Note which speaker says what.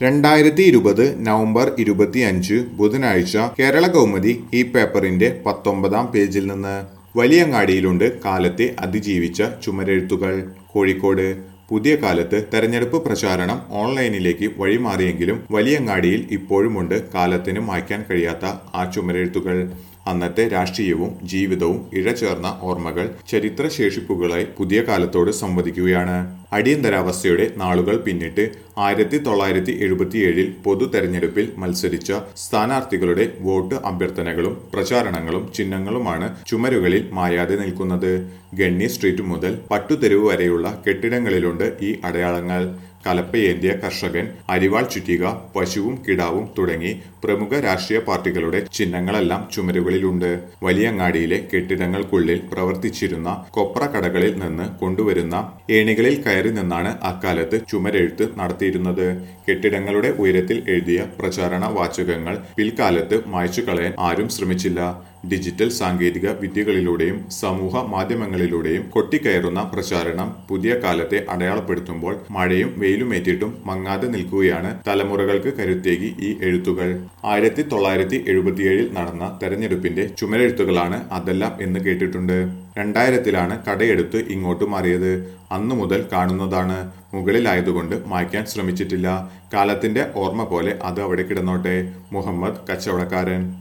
Speaker 1: രണ്ടായിരത്തി ഇരുപത് നവംബർ ഇരുപത്തിയഞ്ച് ബുധനാഴ്ച കേരള കൗമുദി ഈ പേപ്പറിന്റെ പത്തൊമ്പതാം പേജിൽ നിന്ന് വലിയങ്ങാടിയിലുണ്ട് കാലത്തെ അതിജീവിച്ച ചുമരെഴുത്തുകൾ കോഴിക്കോട് പുതിയ കാലത്ത് തെരഞ്ഞെടുപ്പ് പ്രചാരണം ഓൺലൈനിലേക്ക് വഴിമാറിയെങ്കിലും വലിയങ്ങാടിയിൽ ഇപ്പോഴുമുണ്ട് കാലത്തിന് മായ്ക്കാൻ കഴിയാത്ത ആ ചുമരെഴുത്തുകൾ അന്നത്തെ രാഷ്ട്രീയവും ജീവിതവും ഇഴചേർന്ന ഓർമ്മകൾ ചരിത്രശേഷിപ്പുകളായി പുതിയ കാലത്തോട് സംവദിക്കുകയാണ് അടിയന്തരാവസ്ഥയുടെ നാളുകൾ പിന്നിട്ട് ആയിരത്തി തൊള്ളായിരത്തി എഴുപത്തിയേഴിൽ പൊതു തെരഞ്ഞെടുപ്പിൽ മത്സരിച്ച സ്ഥാനാർത്ഥികളുടെ വോട്ട് അഭ്യർത്ഥനകളും പ്രചാരണങ്ങളും ചിഹ്നങ്ങളുമാണ് ചുമരുകളിൽ മായാതെ നിൽക്കുന്നത് ഗണ്ണി സ്ട്രീറ്റ് മുതൽ പട്ടുതെരുവ് വരെയുള്ള കെട്ടിടങ്ങളിലുണ്ട് ഈ അടയാളങ്ങൾ കലപ്പയേന്തിയ കർഷകൻ അരിവാൾ ചുറ്റിക പശുവും കിടാവും തുടങ്ങി പ്രമുഖ രാഷ്ട്രീയ പാർട്ടികളുടെ ചിഹ്നങ്ങളെല്ലാം ചുമരുകളിലുണ്ട് വലിയങ്ങാടിയിലെ കെട്ടിടങ്ങൾക്കുള്ളിൽ പ്രവർത്തിച്ചിരുന്ന കൊപ്ര കടകളിൽ നിന്ന് കൊണ്ടുവരുന്ന ഏണികളിൽ കയറി നിന്നാണ് അക്കാലത്ത് ചുമരെഴുത്ത് നടത്തിയിരുന്നത് കെട്ടിടങ്ങളുടെ ഉയരത്തിൽ എഴുതിയ പ്രചാരണ വാചകങ്ങൾ പിൽക്കാലത്ത് മായ്ച്ചു കളയാൻ ആരും ശ്രമിച്ചില്ല ഡിജിറ്റൽ സാങ്കേതിക വിദ്യകളിലൂടെയും സമൂഹ മാധ്യമങ്ങളിലൂടെയും കൊട്ടിക്കയറുന്ന പ്രചാരണം പുതിയ കാലത്തെ അടയാളപ്പെടുത്തുമ്പോൾ മഴയും വെയിലുമേറ്റിട്ടും മങ്ങാതെ നിൽക്കുകയാണ് തലമുറകൾക്ക് കരുത്തേകി ഈ എഴുത്തുകൾ ആയിരത്തി തൊള്ളായിരത്തി എഴുപത്തിയേഴിൽ നടന്ന തെരഞ്ഞെടുപ്പിന്റെ ചുമരെഴുത്തുകളാണ് അതെല്ലാം എന്ന് കേട്ടിട്ടുണ്ട് രണ്ടായിരത്തിലാണ് കടയെടുത്ത് ഇങ്ങോട്ട് മാറിയത് അന്നു മുതൽ കാണുന്നതാണ് മുകളിലായതുകൊണ്ട് മായ്ക്കാൻ ശ്രമിച്ചിട്ടില്ല കാലത്തിന്റെ ഓർമ്മ പോലെ അത് അവിടെ കിടന്നോട്ടെ മുഹമ്മദ് കച്ചവടക്കാരൻ